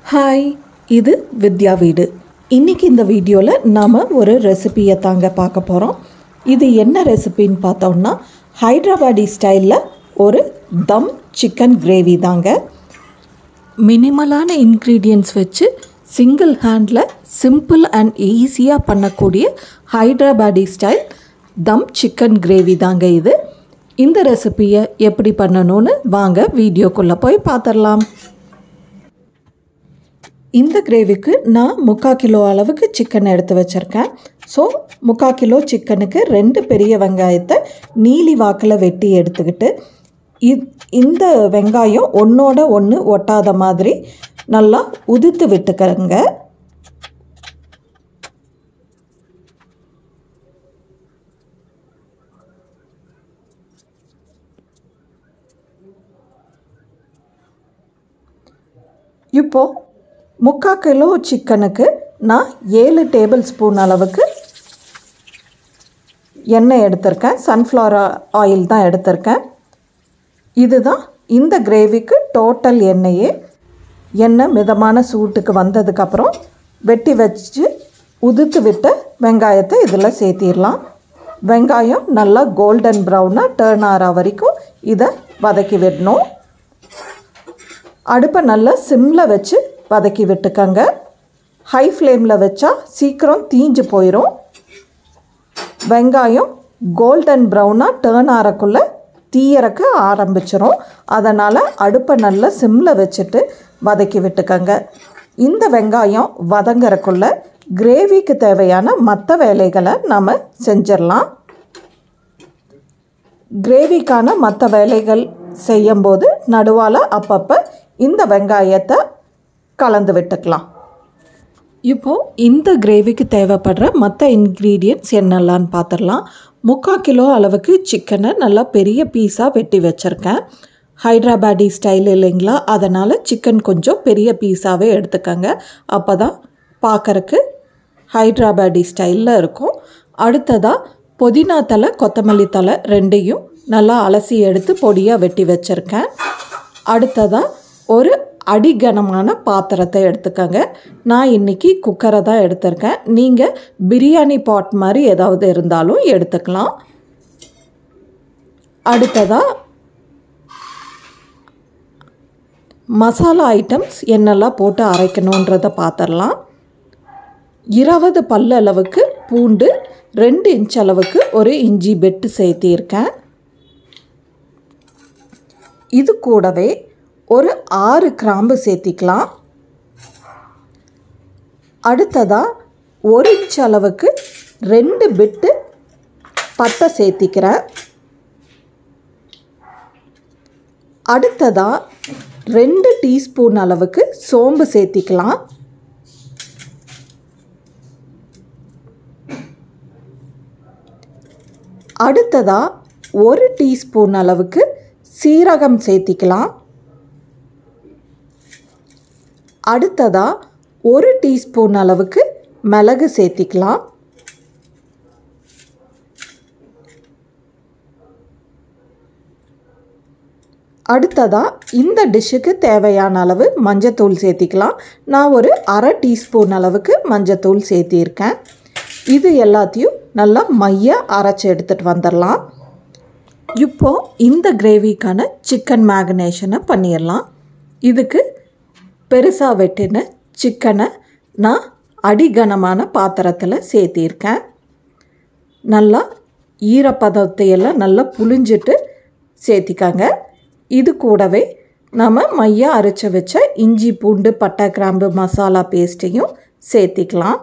hi இது வித்யா வீடு இன்றைக்கி இந்த வீடியோவில் நாம் ஒரு ரெசிபியை தாங்க பார்க்க போகிறோம் இது என்ன ரெசிபின்னு பார்த்தோம்னா ஹைதராபாடி ஸ்டைலில் ஒரு தம் சிக்கன் கிரேவி தாங்க மினிமலான இன்க்ரீடியன்ட்ஸ் வச்சு சிங்கிள் ஹேண்டில் சிம்பிள் அண்ட் ஈஸியாக பண்ணக்கூடிய Hyderabadi style dum chicken gravy தாங்க இது இந்த ரெசிபியை எப்படி பண்ணணும்னு வாங்க வீடியோக்குள்ளே போய் பார்த்துடலாம் இந்த கிரேவிக்கு நான் முக்கால் கிலோ அளவுக்கு சிக்கன் எடுத்து வச்சுருக்கேன் ஸோ முக்கால் கிலோ சிக்கனுக்கு ரெண்டு பெரிய வெங்காயத்தை நீலி வாக்கில் வெட்டி எடுத்துக்கிட்டு இ- இந்த வெங்காயம் ஒன்றோட ஒன்று ஒட்டாத மாதிரி நல்லா உதிர்த்து விட்டுக்கிறங்க இப்போது முக்கால் கிலோ சிக்கனுக்கு நான் ஏழு டேபிள் ஸ்பூன் அளவுக்கு எண்ணெய் எடுத்திருக்கேன் சன்ஃப்ளவர் ஆயில் தான் எடுத்திருக்கேன் இதுதான் இந்த கிரேவிக்கு டோட்டல் எண்ணெயே எண்ணெய் மிதமான சூட்டுக்கு வந்ததுக்கப்புறம் வெட்டி வச்சு உதுத்து விட்ட வெங்காயத்தை இதில் சேர்த்திடலாம் வெங்காயம் நல்லா கோல்டன் ப்ரௌனாக டேர்ன் ஆகிற வரைக்கும் இதை வதக்கி விடணும் அடுப்பை நல்லா சிம்மில் வச்சு வதக்கி விட்டுக்கங்க ஹை ஃப்ளேமில் வச்சா சீக்கிரம் தீஞ்சு போயிடும் வெங்காயம் கோல்டன் ப்ரௌனாக டேர்ன் ஆறக்குள்ளே தீயறக்க ஆரம்பிச்சிரும் அதனால் அடுப்பை நல்லா சிம்மில் வச்சுட்டு வதக்கி விட்டுக்கங்க இந்த வெங்காயம் வதங்கறக்குள்ள கிரேவிக்கு தேவையான மற்ற வேலைகளை நாம் செஞ்சிடலாம் கிரேவிக்கான மற்ற வேலைகள் செய்யும்போது நடுவால் அப்பப்போ இந்த வெங்காயத்தை கலந்து விட்டுக்கலாம் இப்போது இந்த கிரேவிக்கு தேவைப்படுற மற்ற இன்க்ரீடியன்ட்ஸ் என்னெல்லாம்னு பார்த்துடலாம் முக்கால் கிலோ அளவுக்கு சிக்கனை நல்லா பெரிய பீஸாக வெட்டி வச்சுருக்கேன் ஹைதராபாடி ஸ்டைல் இல்லைங்களா அதனால் சிக்கன் கொஞ்சம் பெரிய பீஸாகவே எடுத்துக்கங்க அப்போ தான் பார்க்கறக்கு ஹைதராபாடி ஸ்டைலில் இருக்கும் அடுத்ததாக புதினா தலை கொத்தமல்லி தலை ரெண்டையும் நல்லா அலசி எடுத்து பொடியாக வெட்டி வச்சுருக்கேன் அடுத்ததாக ஒரு அடிகனமான பாத்திரத்தை எடுத்துக்கங்க நான் இன்றைக்கி குக்கரை தான் எடுத்திருக்கேன் நீங்கள் பிரியாணி பாட் மாதிரி ஏதாவது இருந்தாலும் எடுத்துக்கலாம் அடுத்ததாக மசாலா ஐட்டம்ஸ் என்னெல்லாம் போட்டு அரைக்கணுன்றதை பார்த்துடலாம் இருபது பல்லு அளவுக்கு பூண்டு ரெண்டு இன்ச் அளவுக்கு ஒரு இஞ்சி பெட்டு சேர்த்திருக்கேன் இது கூடவே ஒரு ஆறு கிராம்பு சேர்த்திக்கலாம் அடுத்ததாக ஒரு இன்ச் அளவுக்கு ரெண்டு பிட்டு பட்டை சேர்த்திக்கிறேன் அடுத்ததாக ரெண்டு டீஸ்பூன் அளவுக்கு சோம்பு சேர்த்திக்கலாம் அடுத்ததாக ஒரு டீஸ்பூன் அளவுக்கு சீரகம் சேர்த்திக்கலாம் அடுத்ததாக ஒரு டீஸ்பூன் அளவுக்கு மிளகு சேர்த்திக்கலாம் அடுத்ததாக இந்த டிஷ்ஷுக்கு தேவையான அளவு மஞ்சத்தூள் சேர்த்திக்கலாம் நான் ஒரு அரை டீஸ்பூன் அளவுக்கு மஞ்சத்தூள் சேர்த்திருக்கேன் இது எல்லாத்தையும் நல்லா மைய அரைச்சி எடுத்துகிட்டு வந்துடலாம் இப்போது இந்த கிரேவிக்கான சிக்கன் மேக்னேஷனை பண்ணிடலாம் இதுக்கு பெருசாக வெட்டின சிக்கனை நான் அடிகனமான பாத்திரத்தில் சேர்த்திருக்கேன் நல்லா ஈரப்பதத்தையெல்லாம் நல்லா புழிஞ்சிட்டு சேர்த்திக்காங்க இது கூடவே நம்ம மைய அரைச்சி வச்ச இஞ்சி பூண்டு பட்டை கிராம்பு மசாலா பேஸ்ட்டையும் சேர்த்திக்கலாம்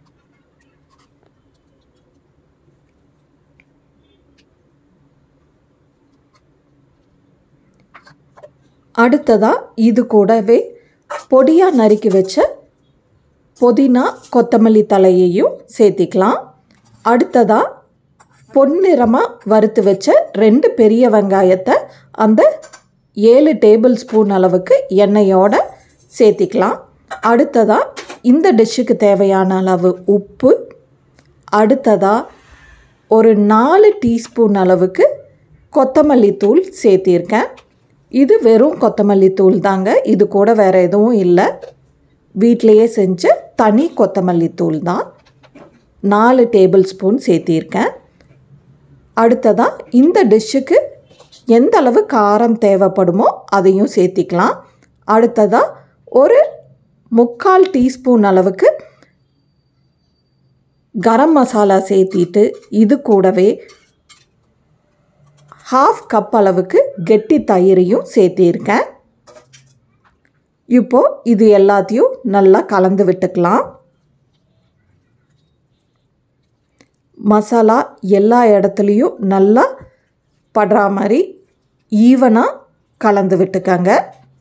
அடுத்ததாக இது கூடவே பொடியாக நறுக்கி வச்ச புதினா கொத்தமல்லி தலையையும் சேர்த்திக்கலாம் அடுத்ததாக பொன்னிறமாக வறுத்து வச்ச ரெண்டு பெரிய வெங்காயத்தை அந்த ஏழு டேபிள் ஸ்பூன் அளவுக்கு எண்ணெயோட சேர்த்திக்கலாம் அடுத்ததாக இந்த டிஷ்ஷுக்கு தேவையான அளவு உப்பு அடுத்ததாக ஒரு நாலு டீஸ்பூன் அளவுக்கு கொத்தமல்லி தூள் சேர்த்திருக்கேன் இது வெறும் கொத்தமல்லி தூள் தாங்க இது கூட வேறு எதுவும் இல்லை வீட்டிலையே செஞ்ச தனி கொத்தமல்லி தூள் தான் நாலு டேபிள் ஸ்பூன் சேர்த்திருக்கேன் அடுத்ததாக இந்த டிஷ்ஷுக்கு எந்த அளவு காரம் தேவைப்படுமோ அதையும் சேர்த்திக்கலாம் அடுத்ததாக ஒரு முக்கால் டீஸ்பூன் அளவுக்கு கரம் மசாலா சேர்த்திட்டு இது கூடவே ஹாஃப் கப் அளவுக்கு கெட்டி தயிரையும் சேர்த்திருக்கேன் இப்போ இது எல்லாத்தையும் நல்லா கலந்து விட்டுக்கலாம் மசாலா எல்லா இடத்துலையும் நல்லா படுற மாதிரி ஈவனாக கலந்து விட்டுக்கங்க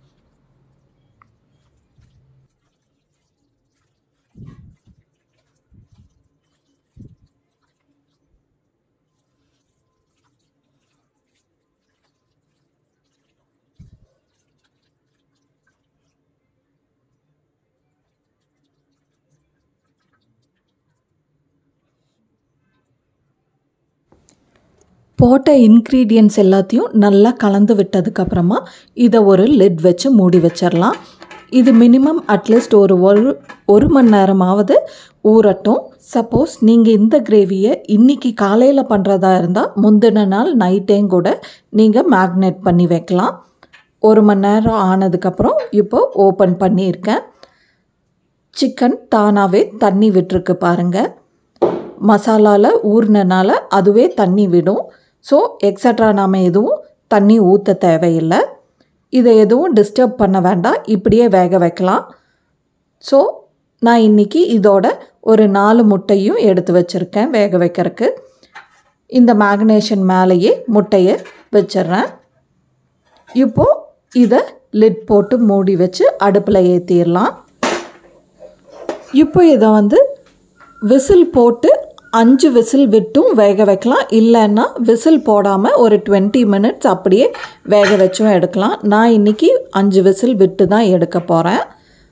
போட்ட இன்க்ரீடியன்ஸ் எல்லாத்தையும் நல்லா கலந்து விட்டதுக்கப்புறமா இதை ஒரு லிட் வச்சு மூடி வச்சிடலாம் இது மினிமம் அட்லீஸ்ட் ஒரு ஒரு ஒரு மணி நேரமாவது ஊறட்டும் சப்போஸ் நீங்கள் இந்த கிரேவியை இன்றைக்கி காலையில் பண்ணுறதா இருந்தால் முந்தின நாள் நைட்டையும் கூட நீங்கள் மேக்னேட் பண்ணி வைக்கலாம் ஒரு மணி நேரம் ஆனதுக்கப்புறம் இப்போ ஓப்பன் பண்ணியிருக்கேன் சிக்கன் தானாகவே தண்ணி விட்டுருக்கு பாருங்கள் மசாலாவில் ஊறினனால அதுவே தண்ணி விடும் ஸோ எக்ஸட்ரா நாம் எதுவும் தண்ணி ஊற்ற தேவையில்லை இதை எதுவும் டிஸ்டர்ப் பண்ண வேண்டாம் இப்படியே வேக வைக்கலாம் ஸோ நான் இன்றைக்கி இதோட ஒரு நாலு முட்டையும் எடுத்து வச்சுருக்கேன் வேக வைக்கிறதுக்கு இந்த மேக்னேஷன் மேலேயே முட்டையை வச்சிட்றேன் இப்போது இதை லிட் போட்டு மூடி வச்சு அடுப்பில் ஏற்றிடலாம் இப்போ இதை வந்து விசில் போட்டு அஞ்சு விசில் விட்டும் வேக வைக்கலாம் இல்லைன்னா விசில் போடாமல் ஒரு டுவெண்ட்டி மினிட்ஸ் அப்படியே வேக வச்சும் எடுக்கலாம் நான் இன்றைக்கி அஞ்சு விசில் விட்டு தான் எடுக்க போகிறேன்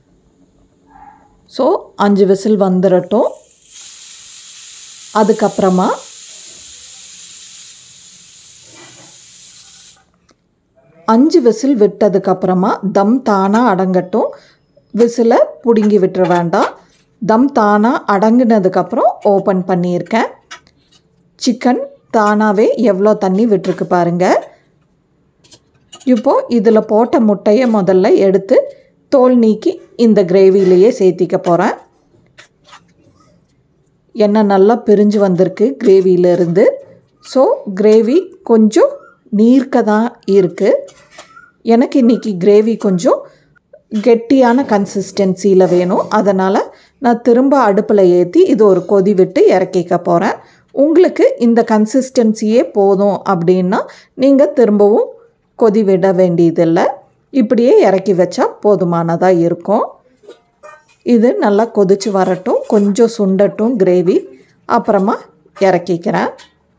ஸோ அஞ்சு விசில் வந்துடட்டும் அதுக்கப்புறமா அஞ்சு விசில் விட்டதுக்கப்புறமா தம் தானாக அடங்கட்டும் விசிலை பிடுங்கி விட்டுற வேண்டாம் தம் தானாக அடங்குனதுக்கப்புறம் ஓப்பன் பண்ணியிருக்கேன் சிக்கன் தானாகவே எவ்வளோ தண்ணி விட்டுருக்கு பாருங்கள் இப்போது இதில் போட்ட முட்டையை முதல்ல எடுத்து தோல் நீக்கி இந்த கிரேவிலேயே சேர்த்திக்க போகிறேன் எண்ணெய் நல்லா பிரிஞ்சு வந்திருக்கு கிரேவியிலேருந்து ஸோ கிரேவி கொஞ்சம் நீர்க்க தான் இருக்குது எனக்கு இன்றைக்கி கிரேவி கொஞ்சம் கெட்டியான கன்சிஸ்டன்சியில் வேணும் அதனால் நான் திரும்ப அடுப்பில் ஏற்றி இது ஒரு கொதி விட்டு இறக்கிக்க போகிறேன் உங்களுக்கு இந்த கன்சிஸ்டன்சியே போதும் அப்படின்னா நீங்கள் திரும்பவும் கொதி விட வேண்டியதில்லை இப்படியே இறக்கி வச்சா போதுமானதாக இருக்கும் இது நல்லா கொதிச்சு வரட்டும் கொஞ்சம் சுண்டட்டும் கிரேவி அப்புறமா இறக்கிக்கிறேன்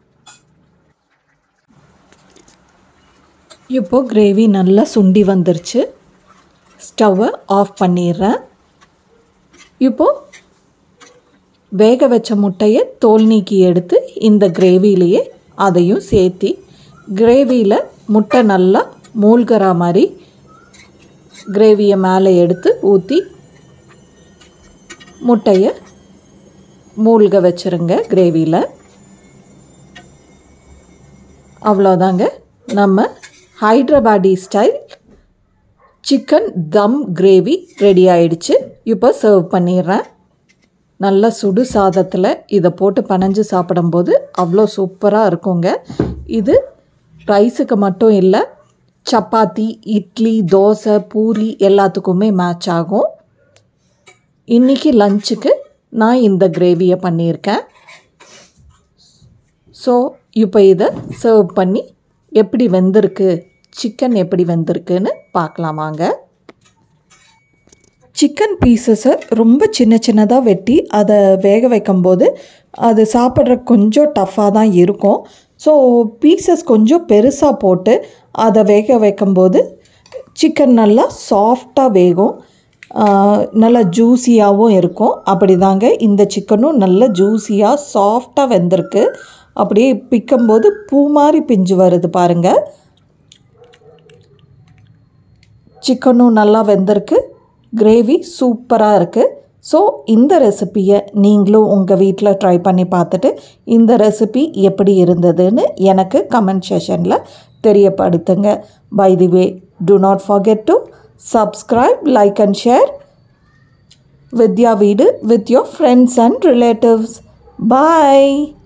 இப்போ கிரேவி நல்லா சுண்டி வந்துருச்சு ஸ்டவ்வை ஆஃப் பண்ணிடுறேன் இப்போது வேக வச்ச முட்டையை தோல் நீக்கி எடுத்து இந்த கிரேவிலேயே அதையும் சேர்த்தி கிரேவியில் முட்டை நல்லா மூழ்கிற மாதிரி கிரேவியை மேலே எடுத்து ஊற்றி முட்டையை மூழ்க வச்சுருங்க கிரேவியில் அவ்வளோதாங்க நம்ம Hyderabadi style chicken dum gravy ready ஆயிடுச்சு இப்போ சர்வ் பண்ணிடுறேன் நல்ல சுடு சாதத்தில் இதை போட்டு பனஞ்சு சாப்பிடும்போது அவ்வளோ சூப்பராக இருக்குங்க இது ரைஸுக்கு மட்டும் இல்லை சப்பாத்தி இட்லி தோசை பூரி எல்லாத்துக்குமே மேட்ச் ஆகும் இன்றைக்கி லஞ்சுக்கு நான் இந்த கிரேவியை பண்ணியிருக்கேன் ஸோ இப்போ இதை சர்வ் பண்ணி எப்படி வெந்திருக்கு சிக்கன் எப்படி வெந்திருக்குன்னு பார்க்கலாம் வாங்க சிக்கன் பீசஸை ரொம்ப சின்ன சின்னதாக வெட்டி அதை வேக வைக்கும்போது அது சாப்பிட்ற கொஞ்சம் டஃப்பாக தான் இருக்கும் ஸோ பீசஸ் கொஞ்சம் பெருசாக போட்டு அதை வேக வைக்கும்போது சிக்கன் நல்லா சாஃப்டாக வேகும் ஆஹ், நல்லா ஜூஸியாகவும் இருக்கும் அப்படி தாங்க இந்த சிக்கனும் நல்ல ஜூஸியாக சாஃப்டாக வெந்திருக்கு அப்படியே பிக்கும்போது பூ மாதிரி பிஞ்சு வருது பாருங்கள் சிக்கனும் நல்லா வெந்திருக்கு கிரேவி சூப்பராக இருக்குது ஸோ இந்த ரெசிப்பியை நீங்களும் உங்கள் வீட்டில் ட்ரை பண்ணி பார்த்துட்டு இந்த ரெசிபி எப்படி இருந்ததுன்னு எனக்கு கமெண்ட் செஷனில் தெரியப்படுத்துங்க by the way do not forget to subscribe like and share வித்யா வீடு with your friends and relatives bye